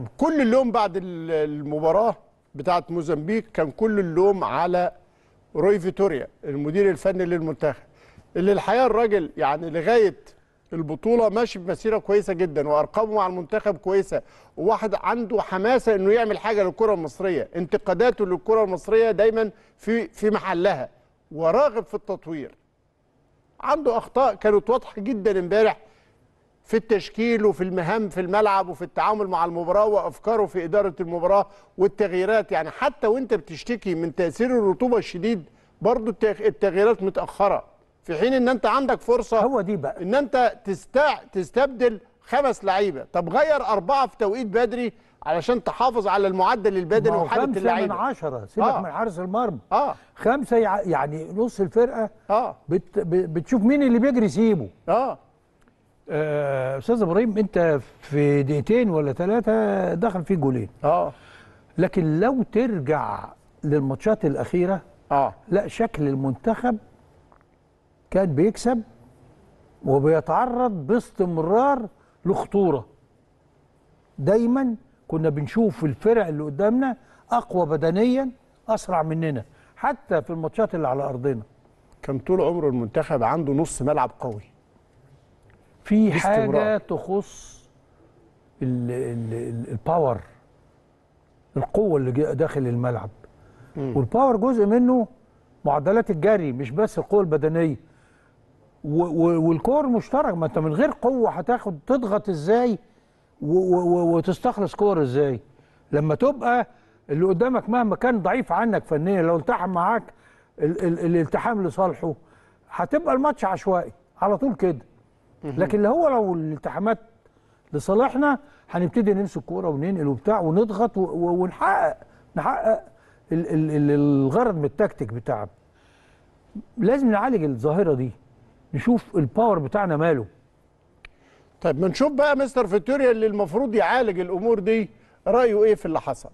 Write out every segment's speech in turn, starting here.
كل اللوم بعد ال- المباراه بتاعت موزمبيق كان كل اللوم على روي فيتوريا المدير الفني للمنتخب اللي الحقيقه الراجل يعني لغايه البطوله ماشي بمسيره كويسه جدا وارقامه مع المنتخب كويسه وواحد عنده حماسه انه يعمل حاجه للكره المصريه انتقاداته للكره المصريه دايما في في محلها وراغب في التطوير عنده اخطاء كانت واضحه جدا امبارح في التشكيل وفي المهام في الملعب وفي التعامل مع المباراه وافكاره في اداره المباراه والتغييرات يعني حتى وانت بتشتكي من تاثير الرطوبه الشديد برضو التغ- التغييرات متاخره في حين ان انت عندك فرصه هو دي بقى ان انت تستع... تستبدل خمس لعيبه طب غير اربعه في توقيت بدري علشان تحافظ على المعدل البدني ما هو وحاله خمسة من اللعيبه عشرة سيبك آه. من حارس المرمى اه خمسة يع- يعني نص الفرقة اه بت ب- بتشوف مين اللي بيجري سيبه اه آه، استاذ ابراهيم انت في دقيقتين ولا ثلاثة دخل فيه جولين اه لكن لو ترجع للماتشات الأخيرة اه لا شكل المنتخب كان بيكسب وبيتعرض باستمرار لخطورة دايما كنا بنشوف الفرق اللي قدامنا أقوى بدنيا أسرع مننا حتى في الماتشات اللي على أرضنا كان طول عمره المنتخب عنده نص ملعب قوي في باستمرار. حاجة تخص ال- ال- ال- الباور القوة اللي جا- داخل الملعب والباور جزء منه معدلات الجري مش بس القوة البدنية و- و- والكور مشترك ما انت من غير قوة هتاخد تضغط ازاي و- و- و- وتستخلص كور ازاي لما تبقى اللي قدامك مهما كان ضعيف عنك فنيا لو التحم معاك ال ال الالتحام لصالحه هتبقى الماتش عشوائي على طول كده لكن لو هو لو الالتحامات لصالحنا هنبتدي نمسك كوره وننقل وبتاع ونضغط و- و- ونحقق نحقق ال ال ال الغرض من التكتيك بتاعنا لازم نعالج الظاهره دي نشوف الباور بتاعنا ماله طيب ما نشوف بقى مستر فيتوريا اللي المفروض يعالج الامور دي رايه ايه في اللي حصل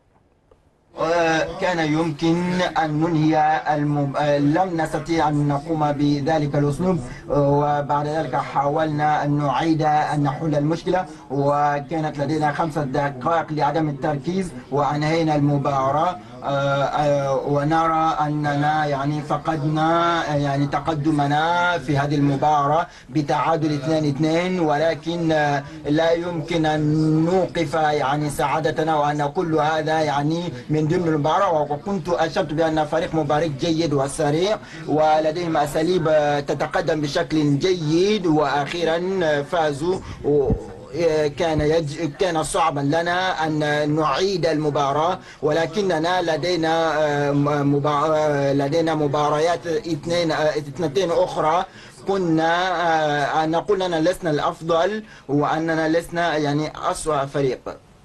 كان يمكن أن ننهي المب... لم نستطيع أن نقوم بذلك الأسلوب وبعد ذلك حاولنا أن نعيد أن نحل المشكلة وكانت لدينا خمسة دقائق لعدم التركيز وأنهينا المباراة آه، آه، ونرى أننا يعني فقدنا آه، يعني تقدمنا في هذه المباراة بتعادل 2-2 ولكن آه، لا يمكن أن نوقف يعني سعادتنا وأن كل هذا يعني من ضمن المباراة وكنت أشرت بأن فريق مبارك جيد وسريع ولديهم أساليب آه، تتقدم بشكل جيد وأخيرا آه، فازوا و- كان يج... كان صعبا لنا ان نعيد المباراه ولكننا لدينا آه، م- مبا... آه، لدينا مباريات اثنين آه، اثنتين اخرى كنا آه، نقول اننا لسنا الافضل واننا لسنا يعني اسوا فريق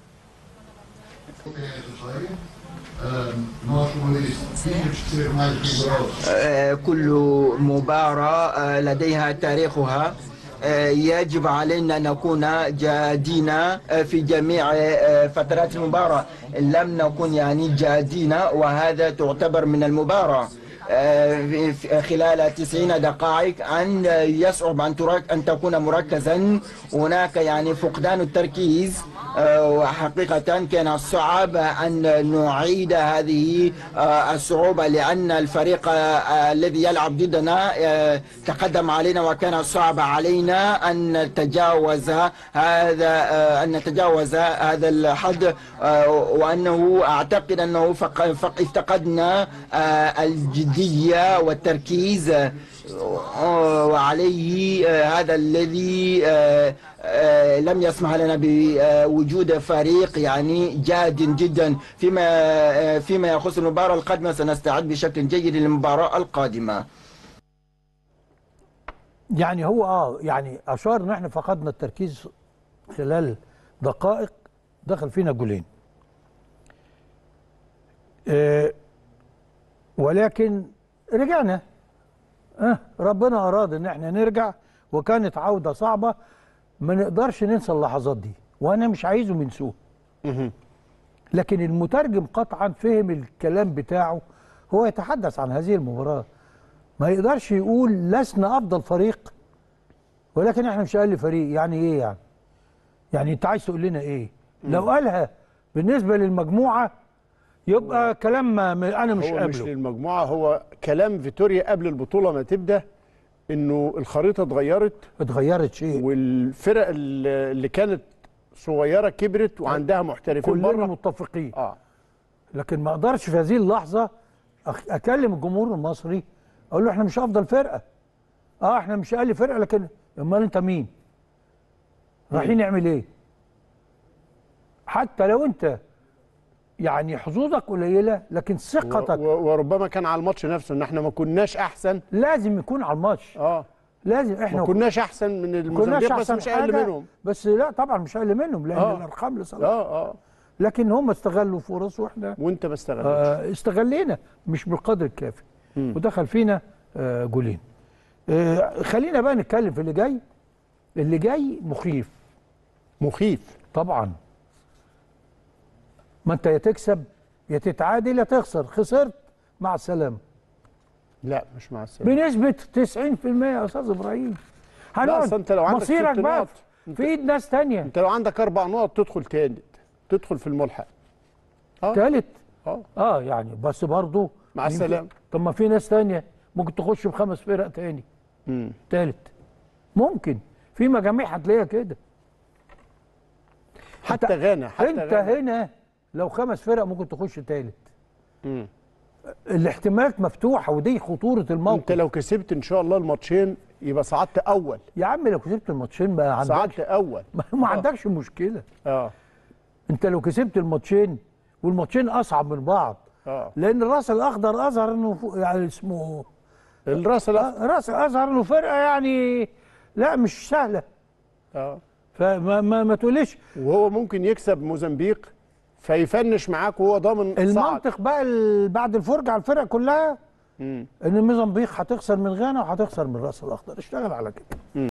nós jornalistas tínhamos que ser mais rigorosos. آه، كل مباراة آه، لديها تاريخها آه، يجب علينا أن نكون جادين آه، في جميع آه، فترات المباراة لم نكن يعني جادين وهذا تعتبر من المباراة آه، في- في- خلال 90 دقائق أن يصعب أن ترك أن تكون مركزا هناك يعني فقدان التركيز آه، وحقيقة كان صعب أن نعيد هذه آه، الصعوبة لأن الفريق آه، الذي يلعب ضدنا آه، تقدم علينا وكان صعب علينا أن نتجاوز هذا آه، أن نتجاوز هذا الحد آه، وأنه أعتقد أنه فق- فق- افتقدنا آه، الجدية والتركيز آه، وعليه آه، هذا الذي آه، آه، لم يسمح لنا بوجود فريق يعني جاد جدا فيما آه، فيما يخص المباراة القادمة سنستعد بشكل جيد للمباراة القادمة يعني هو اه يعني اشار ان احنا فقدنا التركيز خلال دقائق دخل فينا جولين آه ولكن رجعنا آه ربنا اراد ان احنا نرجع وكانت عوده صعبه ما نقدرش ننسى اللحظات دي وانا مش عايزهم ينسوها لكن المترجم قطعا فهم الكلام بتاعه هو يتحدث عن هذه المباراه ما يقدرش يقول لسنا افضل فريق ولكن احنا مش اقل فريق يعني ايه يعني يعني انت عايز تقول لنا ايه لو قالها بالنسبه للمجموعه يبقى كلام ما ما- انا مش هو مش قابله للمجموعه هو كلام فيتوريا قبل البطوله ما تبدا انه الخريطه اتغيرت اتغيرت شيء والفرق اللي اللي كانت صغيره كبرت وعندها محترفين كلنا بره متفقين اه لكن ما اقدرش في هذه اللحظه أخ- اكلم الجمهور المصري اقول له احنا مش افضل فرقه اه احنا مش اقل فرقه لكن امال انت مين رايحين نعمل ايه حتى لو انت يعني حظوظك قليله لكن و- ثقتك و- وربما كان على الماتش نفسه ان احنا ما كناش احسن لازم يكون على الماتش اه لازم احنا ما كناش احسن من كناش الموزمبيق بس احسن مش اقل حاجة، منهم بس لا طبعا مش اقل منهم لان آه. الارقام لصالح اه اه لكن هم استغلوا فرص واحنا وانت ما استغلتش آه، استغلينا مش بالقدر الكافي ودخل فينا آه، جولين آه، خلينا بقى نتكلم في اللي جاي اللي جاي مخيف مخيف طبعا ما انت يا تكسب يا تتعادل يا تخسر خسرت مع السلامه لا مش مع السلامه بنسبه 90% يا استاذ ابراهيم هنقعد أصل أنت لو عندك مصيرك ست بقى نقط، في ايد ناس تانية انت لو عندك اربع نقط تدخل تاني تدخل في الملحق اه تالت اه اه يعني بس برضه مع يمكن- السلامة. طب ما في ناس تانية ممكن تخش بخمس فرق تاني مم. تالت ممكن في مجاميع هتلاقيها كده حتى غانا حتى انت غانا. هنا لو خمس فرق ممكن تخش تالت مم. الاحتمالات مفتوحه ودي خطوره انت الموقف لو كسبت ان شاء الله الماتشين يبقى صعدت اول يا عم لو كسبت الماتشين ما عندكش صعدت اول ما, ما عندكش مشكله اه انت لو كسبت الماتشين والماتشين اصعب من بعض اه لان الراس الاخضر اظهر انه فوق- يعني اسمه الراس الاخضر راس اظهر انه فرقه يعني لا مش سهله اه فما ما, ما تقوليش وهو ممكن يكسب موزمبيق فيفنش معاك وهو ضامن صعد المنطق بقى ال- بعد الفرجه على الفرق كلها مم. ان موزمبيق هتخسر من غانا وهتخسر من راس الاخضر اشتغل على كده